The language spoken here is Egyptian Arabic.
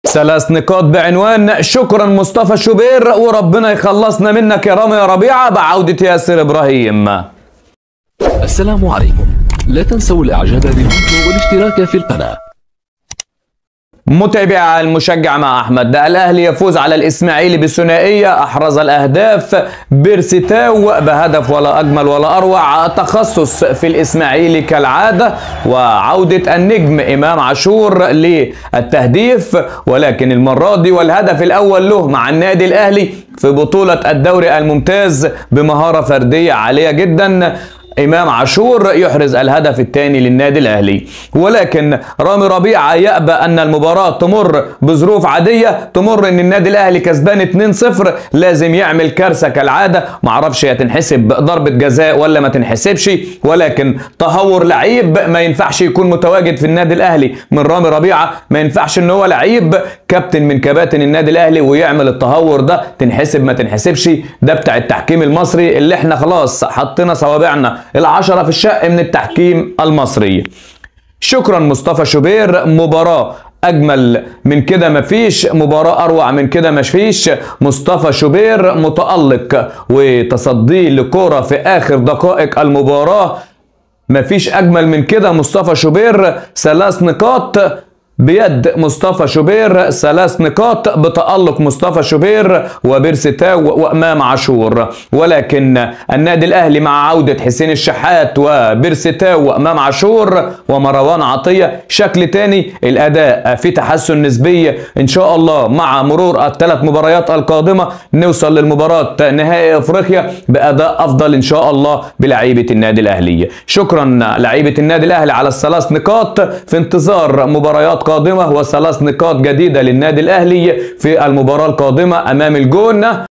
ثلاث نقاط بعنوان شكرا مصطفى شوبير وربنا يخلصنا منك يا رامي يا ربيعه بعوده ياسر ابراهيم السلام عليكم لا تنسوا الاعجاب بالفيديو والاشتراك في القناة متابع المشجع مع احمد ده الاهلي يفوز على الاسماعيلي بثنائيه احرز الاهداف بيرسيتاو بهدف ولا اجمل ولا اروع تخصص في الاسماعيلي كالعاده وعوده النجم امام عاشور للتهديف ولكن المره دي والهدف الاول له مع النادي الاهلي في بطوله الدوري الممتاز بمهاره فرديه عاليه جدا امام عاشور يحرز الهدف الثاني للنادي الاهلي ولكن رامي ربيعه يأبى ان المباراه تمر بظروف عاديه تمر ان النادي الاهلي كسبان 2-0 لازم يعمل كارثه كالعاده معرفش هي تنحسب ضربه جزاء ولا ما تنحسبش ولكن تهور لعيب ما ينفعش يكون متواجد في النادي الاهلي من رامي ربيعه ما ينفعش ان هو لعيب كابتن من كباتن النادي الاهلي ويعمل التهور ده تنحسب ما تنحسبش ده بتاع التحكيم المصري اللي احنا خلاص حطينا صوابعنا العشرة في الشق من التحكيم المصري شكرا مصطفى شوبير مباراة اجمل من كده مفيش مباراة اروع من كده مفيش مصطفى شوبير متألق وتصديه لكرة في اخر دقائق المباراة مفيش اجمل من كده مصطفى شوبير ثلاث نقاط بيد مصطفى شوبير ثلاث نقاط بتألق مصطفى شوبير وبيرستاو وامام عاشور ولكن النادي الاهلي مع عودة حسين الشحات وبيرستاو وامام عاشور ومروان عطية شكل تاني الاداء في تحسن نسبي ان شاء الله مع مرور الثلاث مباريات القادمة نوصل للمباراة نهائي افريقيا باداء افضل ان شاء الله بلعيبة النادي الاهلي شكرا لعيبة النادي الاهلي على الثلاث نقاط في انتظار مباريات قادمة وثلاث نقاط جديدة للنادي الأهلي في المباراة القادمة أمام الجون